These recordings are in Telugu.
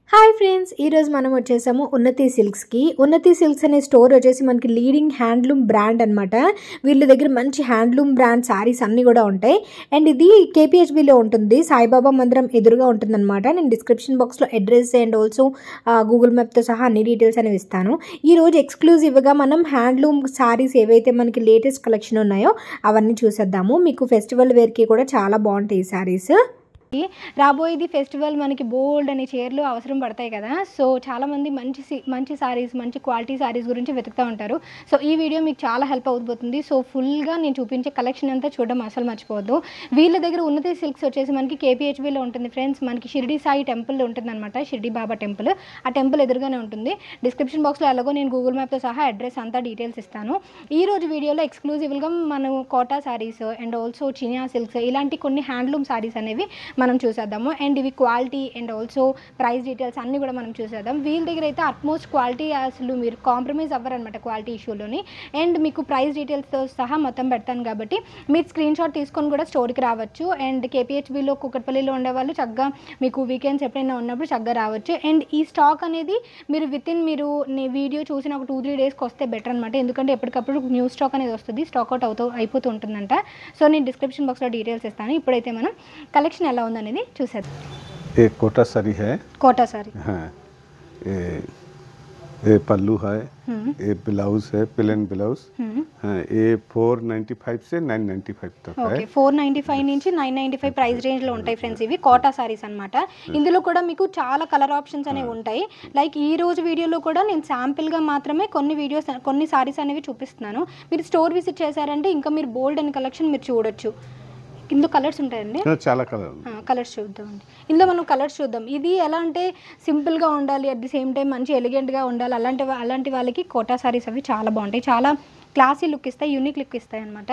హాయ్ ఫ్రెండ్స్ ఈరోజు మనం వచ్చేసాము ఉన్నతి సిల్క్స్కి ఉన్నతి సిల్క్స్ అనే స్టోర్ వచ్చేసి మనకి లీడింగ్ హ్యాండ్లూమ్ బ్రాండ్ అనమాట వీళ్ళ దగ్గర మంచి హ్యాండ్లూమ్ బ్రాండ్ శారీస్ అన్నీ కూడా ఉంటాయి అండ్ ఇది కేపీహెచ్బిలో ఉంటుంది సాయిబాబా మందిరం ఎదురుగా ఉంటుందన్నమాట నేను డిస్క్రిప్షన్ బాక్స్లో అడ్రస్ అండ్ ఆల్సో గూగుల్ మ్యాప్తో సహా అన్ని డీటెయిల్స్ అనేవి ఇస్తాను ఈ రోజు ఎక్స్క్లూజివ్గా మనం హ్యాండ్లూమ్ శారీస్ ఏవైతే మనకి లేటెస్ట్ కలెక్షన్ ఉన్నాయో అవన్నీ చూసేద్దాము మీకు ఫెస్టివల్ వేర్కి కూడా చాలా బాగుంటాయి ఈ శారీస్ రాబోయేది ఫెస్టివల్ మనకి బోల్డ్ అనే చీరలు అవసరం పడతాయి కదా సో చాలామంది మంచి సి- మంచి సారీస్ మంచి క్వాలిటీ సారీస్ గురించి వెతుకుతూ ఉంటారు సో ఈ వీడియో మీకు చాలా హెల్ప్ అవుతుంది సో ఫుల్గా నేను చూపించే కలెక్షన్ అంతా చూడడం అసలు మర్చిపోవద్దు వీళ్ళ దగ్గర ఉన్నతి సిల్క్స్ వచ్చేసి మనకి కేపీహెచ్బిలో ఉంటుంది ఫ్రెండ్స్ మనకి షిరిడి సాయి టెంపుల్ ఉంటుంది అనమాట షిరిడి బాబా టెంపుల్ ఆ టెంపుల్ ఎదురుగానే ఉంటుంది డిస్క్రిప్షన్ బాక్స్లో ఎలాగో నేను గూగుల్ మ్యాప్తో సహా అడ్రస్ అంతా డీటెయిల్స్ ఇస్తాను ఈ రోజు వీడియోలో ఎక్స్క్లూజివ్గా మనం Kota saris and also Chiniya silks ఇలాంటి కొన్ని హ్యాండ్లూమ్ సారీస్ అనేవి మనం చూసేద్దాము అండ్ ఇవి quality and also price details అన్నీ కూడా మనం చూసేద్దాం వీళ్ళ దగ్గర అయితే అట్మోస్ట్ క్వాలిటీ అసలు మీరు కాంప్రమైజ్ అవ్వరనమాట క్వాలిటీ ఇష్యూలోని అండ్ మీకు ప్రైస్ డీటెయిల్స్తో సహా మొత్తం పెడతాను కాబట్టి మీరు స్క్రీన్ షాట్ తీసుకొని కూడా స్టోర్కి రావచ్చు అండ్ కేపీహెచ్బిలో కుక్కట్పల్లిలో ఉండేవాళ్ళు చక్కగా మీకు వీకెండ్స్ ఎప్పుడైనా ఉన్నప్పుడు చక్కగా రావచ్చు అండ్ ఈ స్టాక్ అనేది మీరు విత్ ఇన్ మీరు నీ వీడియో చూసిన ఒక టూ త్రీ డేస్కి వస్తే బెటర్ అనమాట ఎందుకంటే ఎప్పటికప్పుడు న్యూ స్టాక్ అనేది వస్తుంది స్టాక్ అవుట్ అవుతూ అయిపోతూ ఉంటుందంట సో నేను డిస్క్రిప్షన్ బాక్స్లో డీటెయిల్స్ ఇస్తాను ఇప్పుడైతే మనం కలెక్షన్ ఎలా ఉందనేది చూసేద్దాం एक कोटा सरी है కోటా సారీ हाँ ये ये पल्लू है ये ब्लाउज है प्लेन ब्लाउज हाँ ये फोर नाइन्टी फाइव से नाइन नाइन्टी फाइव तक ఓకే है ఫోర్ నైంటీ ఫైవ్ నుంచి నైన్ నైంటీ ఫైవ్ ప్రైస్ రేంజ్లో ఉంటాయి ఫ్రెండ్స్ ఇవి కోటా సారీస్ అనమాట ఇందులో కూడా మీకు చాలా కలర్ ఆప్షన్స్ అనేవి ఉంటాయి లైక్ ఈ రోజు వీడియోలో కూడా నేను శాంపిల్గా మాత్రమే కొన్ని వీడియోస్ కొన్ని సారీస్ అనేవి చూపిస్తున్నాను మీరు స్టోర్ విజిట్ చేశారంటే ఇంకా మీరు బోల్డ్ అండ్ కలెక్షన్ మీరు చూడొచ్చు ఇందులో కలర్స్ ఉంటాయండి हाँ, చాలా కలర్ కలర్స్ చూద్దామండి ఇందులో మనం కలర్స్ చూద్దాం ఇది ఎలా అంటే సింపుల్గా ఉండాలి అట్ ది సేమ్ టైం మంచి ఎలిగెంట్గా ఉండాలి అలాంటి వా- అలాంటి వాళ్ళకి కోటా సారీస్ అవి చాలా బాగుంటాయి చాలా క్లాసీ లుక్ ఇస్తాయి యూనిక్ లుక్ ఇస్తాయి అనమాట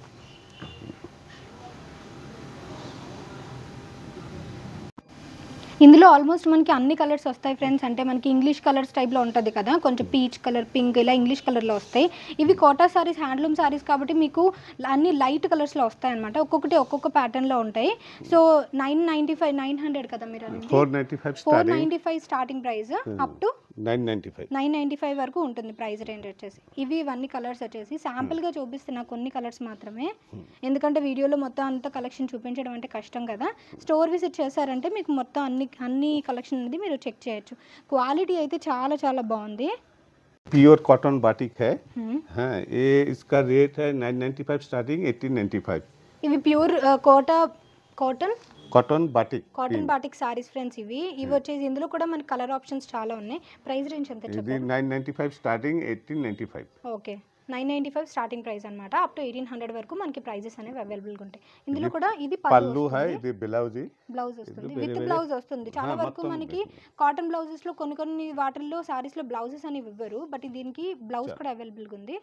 ఇందులో ఆల్మోస్ట్ మనకి అన్ని కలర్స్ వస్తాయి ఫ్రెండ్స్ అంటే మనకి ఇంగ్లీష్ కలర్స్ టైప్లో ఉంటుంది కదా కొంచెం పీచ్ కలర్ పింక్ ఇలా ఇంగ్లీష్ కలర్లో వస్తాయి ఇవి కోటా సారీస్ హ్యాండ్లూమ్ సారీస్ కాబట్టి మీకు అన్ని లైట్ కలర్స్లో వస్తాయి అనమాట ఒక్కొక్కటి ఒక్కొక్క ప్యాటర్న్లో ఉంటాయి so nine ninety five nine hundred కదా మీరు four ninety five four starting ninety five starting price up to nine ninety five nine ninety five వరకు ఉంటుంది ప్రైస్ రేంజ్ వచ్చేసి ఇవి ఇవన్నీ కలర్స్ వచ్చేసి శాంపుల్గా చూపిస్తున్నా కొన్ని కలర్స్ మాత్రమే ఎందుకంటే వీడియోలో మొత్తం అంత కలెక్షన్ చూపించడం అంటే కష్టం కదా స్టోర్ విజిట్ చేశారంటే మీకు మొత్తం అన్ని అన్ని కలెక్షన్ అనేది మీరు చెక్ చేయొచ్చు క్వాలిటీ అయితే చాలా చాలా బాగుంది प्योर कॉटन बाटिक है Hmm. हाँ ये इसका रेट है nine ninety five starting eighteen ninety five ఇవి pure Kota cotton cotton batik cotton batik saris friends ఇవి ఇవి వచ్చేసి ఇందులో కూడా మనకి కలర్ ఆప్షన్స్ చాలా ఉన్నాయి ప్రైస్ రేంజ్ ఎంత ఇది చెప్పారు nine ninety five starting eighteen ninety five okay nine ninety five starting price అనమాట అప్ టు ఎయిటీన్ హండ్రెడ్ వరకు మనకి ప్రైజెస్ అనేవి అవైలబుల్గా ఉంటాయి ఇందులో కూడా ఇది పళ్ళు है ఇది బ్లౌజ్ బ్లౌజ్ వస్తుంది వేరే విత్ వేరే- బ్లౌజ్ వస్తుంది చాలా ఆ, వరకు మొత్తం మనకి కాటన్ బ్లౌజెస్ లో కొన్ని కొన్ని వాటిల్లో సారీస్ లో బ్లౌజెస్ అనేవి ఇవ్వరు బట్ దీనికి బ్లౌజ్ కూడా అవైలబుల్గా ఉంది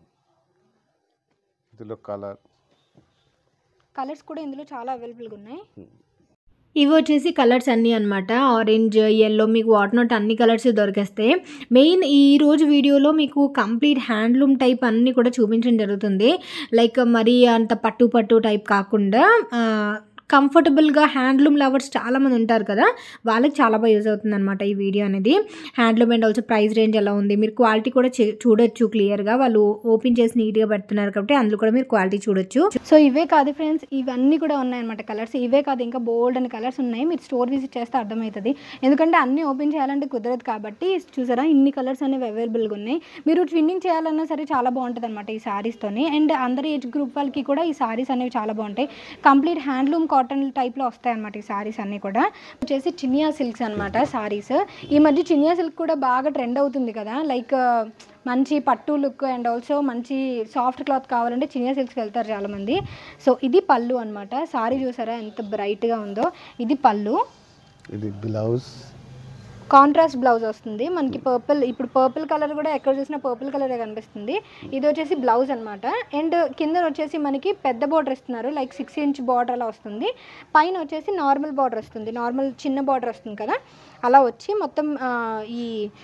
ఇందులో కలర్ కలర్స్ కూడా ఇందులో చాలా అవైలబుల్గా ఉన్నాయి ఇవి వచ్చేసి కలర్స్ అన్నీ అనమాట ఆరెంజ్ ఎల్లో మీకు వాట్ నాట్ అన్ని కలర్స్ దొరికేస్తాయి మెయిన్ ఈ రోజు వీడియోలో మీకు కంప్లీట్ హ్యాండ్లూమ్ టైప్ అన్నీ కూడా చూపించడం జరుగుతుంది లైక్ మరీ అంత పట్టు పట్టు టైప్ కాకుండా కంఫర్టబుల్గా హ్యాండ్లూమ్ లవర్స్ చాలామంది ఉంటారు కదా వాళ్ళకి చాలా బాగా యూజ్ అవుతుంది అనమాట ఈ వీడియో అనేది handloom and also price range ఎలా ఉంది మీరు క్వాలిటీ కూడా చే- చూడొచ్చు క్లియర్గా వాళ్ళు ఓపెన్ చేసి నీట్గా పెడుతున్నారు కాబట్టి అందులో కూడా మీరు క్వాలిటీ చూడొచ్చు సో ఇవే కాదు ఫ్రెండ్స్ ఇవన్నీ కూడా ఉన్నాయన్నమాట కలర్స్ ఇవే కాదు ఇంకా బోల్డ్ అని కలర్స్ ఉన్నాయి మీరు స్టోర్ విజిట్ చేస్తే అర్థమవుతుంది ఎందుకంటే అన్నీ ఓపెన్ చేయాలంటే కుదరదు కాబట్టి చూసారా ఇన్ని కలర్స్ అనేవి అవైలబుల్గా ఉన్నాయి మీరు ట్విన్నింగ్ చేయాలన్నా సరే చాలా బాగుంటుంది అనమాట ఈ సారీస్తోని అండ్ అందరి ఏజ్ గ్రూప్ వాళ్ళకి కూడా ఈ సారీస్ అనేవి చాలా బాగుంటాయి కంప్లీట్ హ్యాండ్లూమ్ కాటన్ టైప్లో వస్తాయి అనమాట ఈ సారీస్ అన్నీ కూడా వచ్చేసి చినియా సిల్క్స్ అనమాట సారీస్ ఈ మధ్య చినియా సిల్క్ కూడా బాగా ట్రెండ్ అవుతుంది కదా లైక్ మంచి పట్టు లుక్ అండ్ ఆల్సో మంచి సాఫ్ట్ క్లాత్ కావాలంటే చినియా సిల్క్స్కి వెళ్తారు చాలామంది సో ఇది పళ్ళు అనమాట సారీ చూసారా ఎంత బ్రైట్గా ఉందో ఇది పళ్ళు ఇది బ్లౌజ్ కాంట్రాస్ట్ బ్లౌజ్ వస్తుంది మనకి పర్పుల్ ఇప్పుడు పర్పుల్ కలర్ కూడా ఎక్కడ చూసినా పర్పుల్ కలరే కనిపిస్తుంది ఇది వచ్చేసి బ్లౌజ్ అనమాట అండ్ కింద వచ్చేసి మనకి పెద్ద బార్డర్ ఇస్తున్నారు లైక్ సిక్స్ ఇంచ్ బార్డర్ అలా వస్తుంది పైన వచ్చేసి నార్మల్ బార్డర్ వస్తుంది నార్మల్ చిన్న బార్డర్ వస్తుంది కదా అలా వచ్చి మొత్తం ఆ, ఈ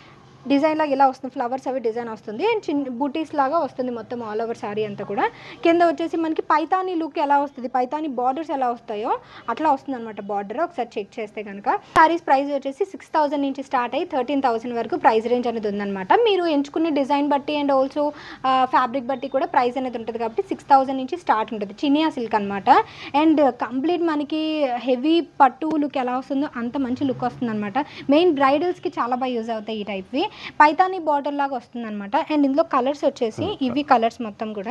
డిజైన్ లాగా ఇలా వస్తుంది ఫ్లవర్స్ అవి డిజైన్ వస్తుంది అండ్ చిన్న బూటీస్ లాగా వస్తుంది మొత్తం ఆల్ ఓవర్ సారీ అంతా కూడా కింద వచ్చేసి మనకి పైతానీ లుక్ ఎలా వస్తుంది పైతానీ బార్డర్స్ ఎలా వస్తాయో అట్లా వస్తుంది అనమాట బార్డర్ ఒకసారి చెక్ చేస్తే కనుక సారీస్ ప్రైస్ వచ్చేసి సిక్స్ థౌసండ్ నుంచి స్టార్ట్ అయ్యి థర్టీన్ థౌసండ్ వరకు ప్రైస్ రేంజ్ అనేది ఉందన్నమాట మీరు ఎంచుకునే డిజైన్ బట్టి అండ్ ఆల్సో ఫ్యాబ్రిక్ బట్టి కూడా ప్రైస్ అనేది ఉంటుంది కాబట్టి సిక్స్ థౌసండ్ నుంచి స్టార్ట్ ఉంటుంది చినియా సిల్క్ అనమాట అండ్ కంప్లీట్ మనకి హెవీ పట్టు లుక్ ఎలా వస్తుందో అంత మంచి లుక్ వస్తుంది అనమాట మెయిన్ బ్రైడల్స్కి చాలా బాగా యూజ్ అవుతాయి ఈ టైప్వి పైతానీ బార్డర్ లాగా వస్తుంది అనమాట అండ్ ఇందులో కలర్స్ వచ్చేసి ఇవి కలర్స్ మొత్తం కూడా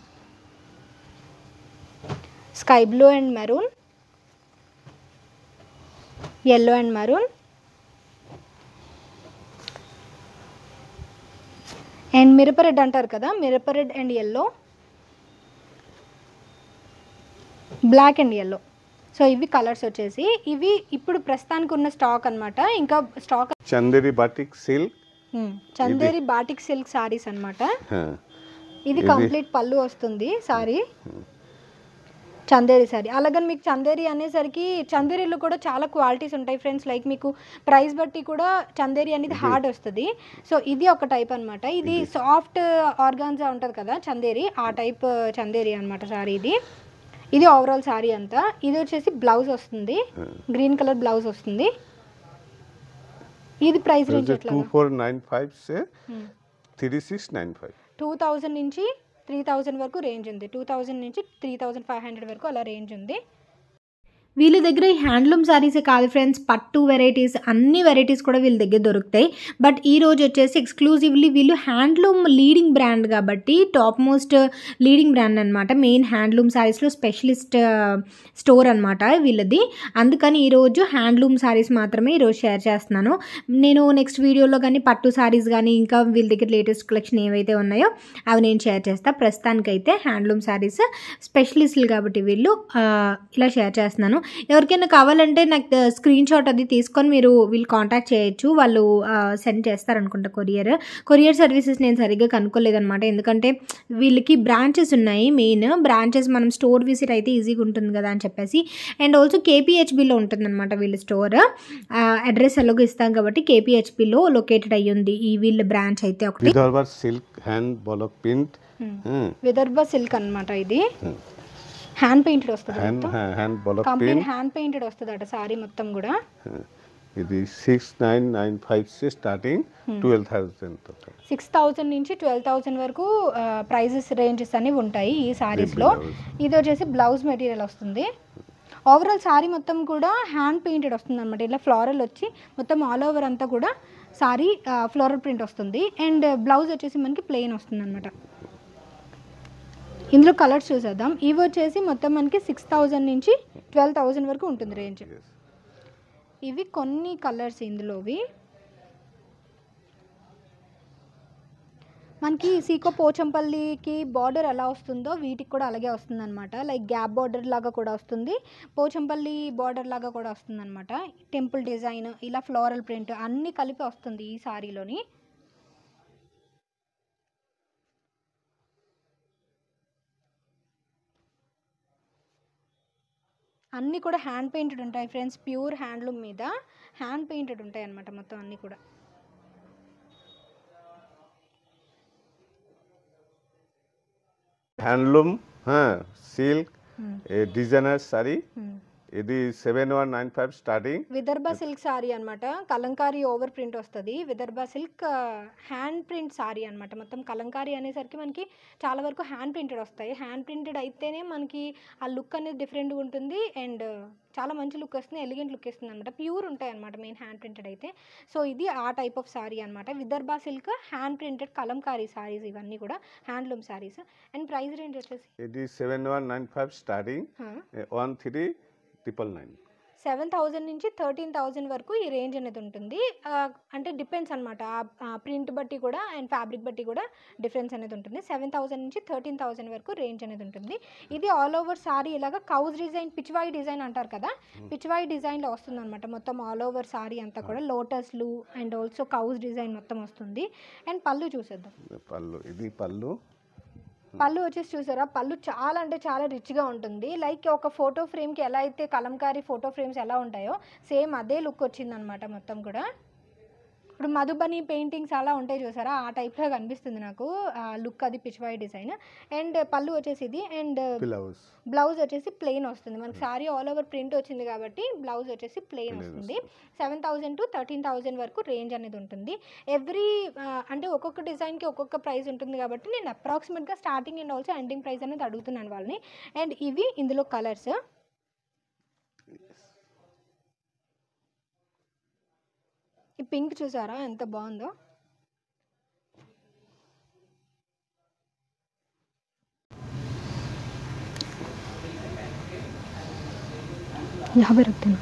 sky blue and maroon yellow and maroon and మిరప రెడ్ అంటారు కదా మిరప red and yellow black and yellow so ఇవి కలర్స్ వచ్చేసి ఇవి ఇప్పుడు ప్రస్తుతానికి ఉన్న స్టాక్ అన్నమాట ఇంకా stock Chanderi batik silk Chanderi batik silk saris అన్నమాట हाँ ఇది ఇది- కంప్లీట్ పళ్ళు వస్తుంది సారీ చందేరి సారీ అలాగని మీకు చందేరి అనేసరికి చందేరిలో కూడా చాలా క్వాలిటీస్ ఉంటాయి ఫ్రెండ్స్ లైక్ మీకు ప్రైస్ బట్టి కూడా చందేరి అనేది హార్డ్ వస్తుంది సో ఇది ఒక టైప్ అన్నమాట ఇది సాఫ్ట్ ఆర్గాన్జా ఉంటుంది కదా చందేరి ఆ టైప్ చందేరి అన్నమాట సారీ ఇది ఇది ఓవరాల్ సారీ అంతా ఇది వచ్చేసి బ్లౌజ్ వస్తుంది గ్రీన్ కలర్ బ్లౌజ్ వస్తుంది ఇది ప్రైస్ రేంజ్ ఎట్లా टू फोर नाइन फाइव से three six nine five two thousand నుంచి త్రీ థౌజండ్ వరకు రేంజ్ ఉంది టూ థౌజండ్ నుంచి త్రీ థౌజండ్ ఫైవ్ హండ్రెడ్ వరకు అలా రేంజ్ ఉంది వీళ్ళ దగ్గర ఈ హ్యాండ్లూమ్ సారీసే కాదు ఫ్రెండ్స్ పట్టు వెరైటీస్ అన్ని వెరైటీస్ కూడా వీళ్ళ దగ్గర దొరుకుతాయి బట్ ఈ రోజు వచ్చేసి ఎక్స్క్లూజివ్లీ వీళ్ళు హ్యాండ్లూమ్ లీడింగ్ బ్రాండ్ కాబట్టి టాప్ మోస్ట్ లీడింగ్ బ్రాండ్ అనమాట మెయిన్ హ్యాండ్లూమ్ సారీస్లో స్పెషలిస్ట్ స్టోర్ అనమాట వీళ్ళది అందుకని ఈరోజు హ్యాండ్లూమ్ సారీస్ మాత్రమే ఈరోజు షేర్ చేస్తున్నాను నేను నెక్స్ట్ వీడియోలో కానీ పట్టు సారీస్ కానీ ఇంకా వీళ్ళ దగ్గర లేటెస్ట్ కలెక్షన్ ఏవైతే ఉన్నాయో అవి నేను షేర్ చేస్తాను ప్రస్తుతానికైతే హ్యాండ్లూమ్ సారీస్ స్పెషలిస్టులు కాబట్టి వీళ్ళు ఆ, ఇలా షేర్ చేస్తున్నాను ఎవరికైనా కావాలంటే నాకు స్క్రీన్ షాట్ అది తీసుకొని మీరు వీళ్ళు కాంటాక్ట్ చేయొచ్చు వాళ్ళు సెండ్ చేస్తారనుకుంటా కొరియర్ కొరియర్ సర్వీసెస్ నేను సరిగ్గా కనుక్కోలేదఅనమాట ఎందుకంటే వీళ్ళకి బ్రాంచెస్ ఉన్నాయి మెయిన్ బ్రాంచెస్ మనం స్టోర్ విజిట్ అయితే ఈజీగా ఉంటుంది కదా అని చెప్పేసి అండ్ ఆల్సో కేపీహెచ్బిలో ఉంటుందన్నమాట వీళ్ళ స్టోర్ అడ్రస్ ఎలాగో ఇస్తాం కాబట్టి కేపీహెచ్బిలో లొకేటెడ్ అయ్యి ఉంది ఈ వీళ్ళ బ్రాంచ్ అయితే ఒకటి Vidarbha silk hand block print Vidarbha silk అన్నమాట ఇది హ్యాండ్ పెయింటెడ్ వస్తుంది hand hand block complete print hand painted వస్తుంది అట సారీ మొత్తం కూడా ఇది సిక్స్ నైన్ నైన్ ఫైవ్ से స్టార్టింగ్ ట్వెల్వ్ థౌసండ్ తक సిక్స్ థౌజండ్ నుంచి ట్వెల్వ్ థౌజండ్ వరకు ప్రైజెస్ రేంజెస్ అనేవి ఉంటాయి ఈ సారీస్లో ఇది వచ్చేసి బ్లౌజ్ మెటీరియల్ వస్తుంది ఓవరాల్ సారీ మొత్తం కూడా హ్యాండ్ పెయింటెడ్ వస్తుంది అనమాట ఇలా ఫ్లోరల్ వచ్చి మొత్తం ఆల్ ఓవర్ అంతా కూడా సారీ ఫ్లోరల్ ప్రింట్ వస్తుంది అండ్ బ్లౌజ్ వచ్చేసి మనకి ప్లెయిన్ వస్తుంది అనమాట ఇందులో కలర్స్ చూసేద్దాం ఇవి వచ్చేసి మొత్తం మనకి సిక్స్ థౌజండ్ నుంచి ట్వెల్వ్ థౌజండ్ వరకు ఉంటుంది రేంజ్ ఇవి కొన్ని కలర్స్ ఇందులోవి మనకి సీకో పోచంపల్లికి బార్డర్ ఎలా వస్తుందో వీటికి కూడా అలాగే వస్తుంది అనమాట లైక్ గ్యాప్ బార్డర్ లాగా కూడా వస్తుంది పోచంపల్లి బార్డర్ లాగా కూడా వస్తుంది అనమాట టెంపుల్ డిజైన్ ఇలా ఫ్లోరల్ ప్రింట్ అన్నీ కలిపి వస్తుంది ఈ సారీలోని అన్నీ కూడా హ్యాండ్ పెయింటెడ్ ఉంటాయి ఫ్రెండ్స్ ప్యూర్ హ్యాండ్లూమ్ మీద హ్యాండ్ పెయింటెడ్ ఉంటాయి అన్నమాట మొత్తం అన్నీ కూడా హ్యాండ్లూమ్ సిల్క్ డిజైనర్ సారీ ఇది seven one nine five starting Vidarbha silk sari అన్నమాట కలంకారీ ఓవర్ ప్రింట్ వస్తుంది Vidarbha silk hand print sari అన్నమాట మొత్తం కలంకారీ అనేసరికి మనకి చాలా వరకు హ్యాండ్ ప్రింటెడ్ వస్తాయి హ్యాండ్ ప్రింటెడ్ అయితేనే మనకి ఆ లుక్ అనేది డిఫరెంట్గా ఉంటుంది అండ్ చాలా మంచి లుక్ వస్తుంది ఎలిగెంట్ లుక్ ఇస్తుంది అనమాట ప్యూర్ ఉంటాయి అనమాట మెయిన్ హ్యాండ్ ప్రింటెడ్ అయితే సో ఇది ఆ టైప్ ఆఫ్ సారీ అనమాట Vidarbha silk hand printed Kalamkari saris ఇవన్నీ కూడా handloom saris and price range వచ్చేసి ఇది seven one nine five starting one three triple nine seven thousand నుంచి థర్టీన్ థౌజండ్ వరకు ఈ రేంజ్ అనేది ఉంటుంది ఆ, అంటే డిపెండ్స్ అనమాట ప్రింట్ బట్టి కూడా అండ్ ఫ్యాబ్రిక్ బట్టి కూడా డిఫరెన్స్ అనేది ఉంటుంది సెవెన్ థౌజండ్ నుంచి థర్టీన్ థౌజండ్ వరకు రేంజ్ అనేది ఉంటుంది ఇది ఆల్ ఓవర్ సారీ ఇలాగా కౌజ్ డిజైన్ పిచ్వాయి డిజైన్ అంటారు కదా పిచ్వాయి డిజైన్లో వస్తుంది అనమాట మొత్తం ఆల్ ఓవర్ సారీ అంతా కూడా లోటస్లు అండ్ ఆల్సో కౌజ్ డిజైన్ మొత్తం వస్తుంది అండ్ పళ్ళు చూసేద్దాం పళ్ళు ఇది పళ్ళు పళ్ళు వచ్చేసి చూసారా పళ్ళు చాలా అంటే చాలా రిచ్గా ఉంటుంది లైక్ ఒక ఫోటో ఫ్రేమ్కి ఎలా అయితే కలంకారీ ఫోటో ఫ్రేమ్స్ ఎలా ఉంటాయో సేమ్ అదే లుక్ వచ్చిందనమాట మొత్తం కూడా ఇప్పుడు మధుబని పెయింటింగ్స్ అలా ఉంటాయి చూసారా ఆ టైప్లో కనిపిస్తుంది నాకు ఆ లుక్ అది పిచ్వాయి డిజైన్ అండ్ పళ్ళు వచ్చేసి ఇది అండ్ ब्लाउज బ్లౌజ్ వచ్చేసి ప్లెయిన్ వస్తుంది మనకి సారీ ఆల్ ఓవర్ ప్రింట్ వచ్చింది కాబట్టి బ్లౌజ్ వచ్చేసి ప్లెయిన్ Plain వస్తుంది seven thousand to thirteen thousand వరకు రేంజ్ అనేది ఉంటుంది ఎవ్రీ అంటే ఒక్కొక్క డిజైన్కి ఒక్కొక్క ప్రైస్ ఉంటుంది కాబట్టి నేను అప్రాక్సిమేట్గా starting and also ending price అనేది అడుగుతున్నాను వాళ్ళని అండ్ ఇవి ఇందులో కలర్స్ ఈ పింక్ చూసారా ఎంత బాగుందో యాభై రక్తనా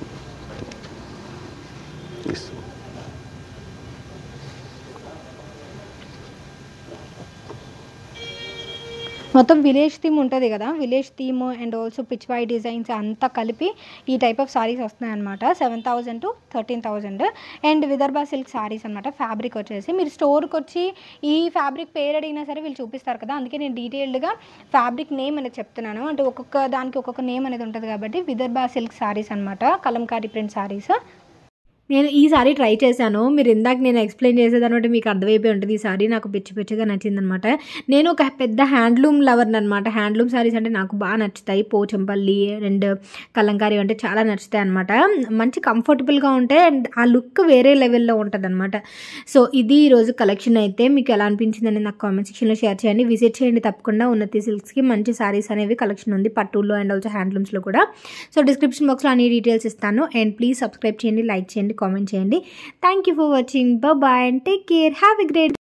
इस మొత్తం విలేజ్ థీమ్ ఉంటుంది కదా village theme and also Pichwai designs అంతా కలిపి ఈ టైప్ ఆఫ్ సారీస్ వస్తున్నాయి అనమాట seven thousand to thirteen thousand and Vidarbha silk saris అనమాట ఫ్యాబ్రిక్ వచ్చేసి మీరు స్టోర్కి వచ్చి ఈ ఫ్యాబ్రిక్ పేరు అడిగినా సరే వీళ్ళు చూపిస్తారు కదా అందుకే నేను డీటెయిల్డ్గా ఫ్యాబ్రిక్ నేమ్ అనేది చెప్తున్నాను అంటే ఒక్కొక్క దానికి ఒక్కొక్క నేమ్ అనేది ఉంటుంది కాబట్టి విదర్భ సిల్క్ సారీస్ అనమాట కలంకారీ ప్రింట్ సారీస్ నేను ఈ సారీ ట్రై చేశాను మీరు ఇందాక నేను ఎక్స్ప్లెయిన్ చేసేదాన్ని బట్టి మీకు అర్థమైపోయి ఉంటుంది ఈ సారీ నాకు పిచ్చి పిచ్చిగా నచ్చిందనమాట నేను ఒక పెద్ద హ్యాండ్లూమ్ లవర్ని అనమాట హ్యాండ్లూమ్ సారీస్ అంటే నాకు బాగా నచ్చుతాయి పోచంపల్లి అండ్ కలంకారీ అంటే చాలా నచ్చుతాయి అనమాట మంచి కంఫర్టబుల్గా ఉంటాయి అండ్ ఆ లుక్ వేరే లెవెల్లో ఉంటుంది అనమాట సో ఇది ఈరోజు కలెక్షన్ అయితే మీకు ఎలా అనిపించిందని నాకు కామెంట్ సెక్షన్లో షేర్ చేయండి విజిట్ చేయండి తప్పకుండా ఉన్నతి సిల్క్స్కి మంచి సారీస్ అనేవి కలెక్షన్ ఉంది పట్టుల్లో అండ్ ఆల్సో హ్యాండ్లూమ్స్లో కూడా సో డిస్క్రిప్షన్ బాక్స్లో అన్ని డీటెయిల్స్ ఇస్తాను అండ్ ప్లీజ్ సబ్స్క్రైబ్ చేయండి లైక్ చేయండి కామెంట్ చేయండి thank you for watching bye and take care have a great